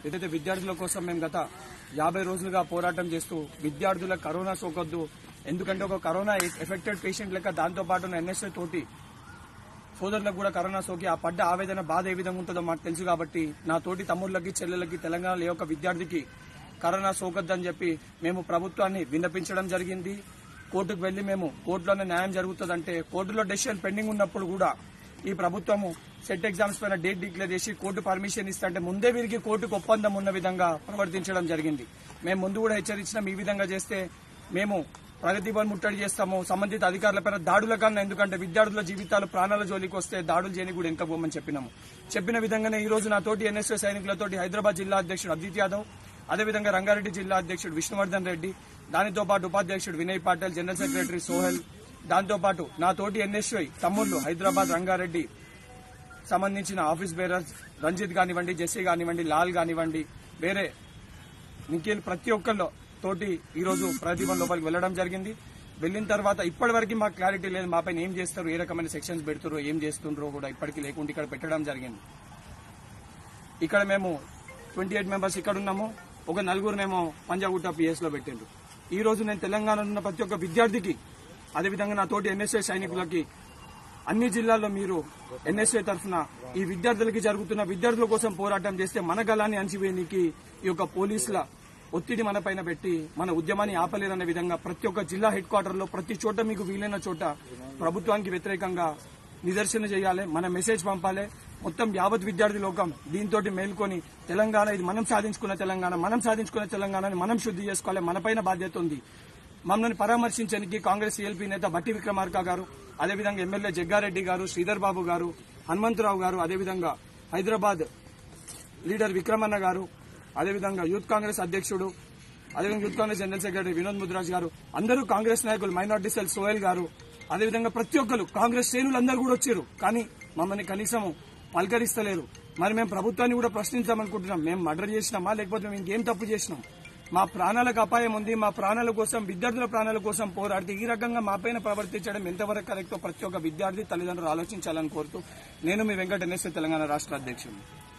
ఏదైతే విద్యార్థుల కోసం మేము గత యాభై రోజులుగా పోరాటం చేస్తూ విద్యార్థుల కరోనా సోకొద్దు ఎందుకంటే ఒక కరోనా ఎఫెక్టెడ్ పేషెంట్ లెక్క దాంతో పాటు ఎన్ఎస్ఏ తోటి సోదరులకు కూడా కరోనా సోకి ఆ పడ్డ ఆవేదన బాధ ఏ విధంగా ఉంటుందో మాకు తెలుసు కాబట్టి నా తోటి తమ్ముళ్ళకి చెల్లెలకి తెలంగాణలో ఏ ఒక్క విద్యార్థికి కరోనా సోకద్దని చెప్పి మేము ప్రభుత్వాన్ని విన్నపించడం జరిగింది కోర్టుకు వెళ్లి మేము కోర్టులోనే న్యాయం జరుగుతుందంటే కోర్టులో డెసిషన్ పెండింగ్ ఉన్నప్పుడు కూడా ఈ ప్రభుత్వము సెట్ ఎగ్జామ్స్ పైన డేట్ డిక్లేర్ చేసి కోర్టు పర్మిషన్ ఇస్తుంటే ముందే వీరికి కోర్టుకు ఒప్పందం ఉన్న విధంగా ప్రవర్తించడం జరిగింది మేము ముందు కూడా హెచ్చరించినాం ఈ విధంగా చేస్తే మేము ప్రగతి భవన్ ముట్టడి చేస్తాము సంబంధిత అధికారులపైన దాడుల కన్నా ఎందుకంటే విద్యార్థుల జీవితాలు ప్రాణాల జోలికి వస్తే దాడులు చేయని కూడా ఇంకా పోమని చెప్పినాము చెప్పిన విధంగానే ఈ రోజు నా తోటి ఎన్ఎస్ఏ సైనికులతోటి హైదరాబాద్ జిల్లా అధ్యక్షుడు అజిత్ యాదవ్ అదేవిధంగా రంగారెడ్డి జిల్లా అధ్యక్షుడు విష్ణువర్ధన్ రెడ్డి దానితో పాటు ఉపాధ్యక్షుడు వినయ్ పాటిల్ జనరల్ సెక్రటరీ సోహెల్ దాంతో పాటు నా తోటి ఎన్ఎస్ఐ తమ్ముళ్లు హైదరాబాద్ రంగారెడ్డి సంబంధించిన ఆఫీస్ బేరర్స్ రంజిత్ కానివ్వండి జెస్సీ కానివ్వండి లాల్ కానివ్వండి వేరే నిఖిల్ ప్రతి ఒక్కళ్ళు తోటి ఈ రోజు ప్రతిభం లోపలికి వెళ్ళడం జరిగింది వెళ్ళిన తర్వాత ఇప్పటి వరకు మాకు క్లారిటీ లేదు మా పైన ఏం చేస్తారు ఏ రకమైన సెక్షన్స్ పెడుతారో ఏం చేస్తుండ్రో కూడా ఇప్పటికీ లేకుండా ఇక్కడ పెట్టడం జరిగింది ఇక్కడ మేము ట్వంటీ ఎయిట్ మెంబర్స్ ఇక్కడ ఉన్నాము ఒక నలుగురునేమో పంజాగుట్ట పిఎస్ లో పెట్టిండ్రు ఈ రోజు నేను తెలంగాణలో ఉన్న ప్రతి ఒక్క విద్యార్థికి అదేవిధంగా నా తోటి ఎన్ఎస్ఏ సైనికులకి అన్ని జిల్లాల్లో మీరు ఎన్ఎస్ఏ తరఫున ఈ విద్యార్థులకి జరుగుతున్న విద్యార్థుల కోసం పోరాటం చేస్తే మన గలాన్ని అణచివేయనికి ఈ యొక్క పోలీసుల ఒత్తిడి మన పైన పెట్టి మన ఉద్యమాన్ని ఆపలేరనే విధంగా ప్రతి ఒక్క జిల్లా హెడ్ క్వార్టర్ లో ప్రతి చోట మీకు వీలైన చోట ప్రభుత్వానికి వ్యతిరేకంగా నిదర్శన చేయాలి మన మెసేజ్ పంపాలి మొత్తం యావత్ విద్యార్థి లోకం దీంతో మేల్కొని తెలంగాణ ఇది మనం సాధించుకున్న తెలంగాణ మనం సాధించుకున్న తెలంగాణని మనం శుద్ధి చేసుకోవాలి మనపైన బాధ్యత ఉంది మమ్మల్ని పరామర్శించడానికి కాంగ్రెస్ ఎల్పీ నేత బట్టి విక్రమార్క గారు అదేవిధంగా ఎమ్మెల్యే జగ్గారెడ్డి గారు శ్రీధర్ బాబు గారు హనుమంతరావు గారు అదేవిధంగా హైదరాబాద్ లీడర్ విక్రమన్న గారు అదేవిధంగా యూత్ కాంగ్రెస్ అధ్యక్షుడు అదేవిధంగా youth Congress general secretary Vinod Mudraj గారు అందరూ కాంగ్రెస్ నాయకులు మైనార్టీ సెల్ సోహెల్ గారు అదేవిధంగా ప్రతి ఒక్కరు కాంగ్రెస్ శ్రేణులందరూ కూడా వచ్చారు కానీ మమ్మల్ని కనీసం పలకరిస్తలేరు మరి మేము ప్రభుత్వాన్ని కూడా ప్రశ్నించామనుకుంటున్నాం మేము మర్డర్ చేసినామా లేకపోతే మేము ఇంకేం తప్పు చేసినాం మా ప్రాణాలకు అపాయం ఉంది మా ప్రాణాల కోసం విద్యార్థుల ప్రాణాల కోసం పోరాడితే ఈ రకంగా మా పైన ప్రవర్తించడం ఎంతవరకు కరెక్టో ప్రతి ఒక్క విద్యార్థి తల్లిదండ్రులు ఆలోచించాలని కోరుతూ నేను మీ వెంకట ఎన్ఎస్ఏ తెలంగాణ రాష్ట్ర అధ్యక్షుడు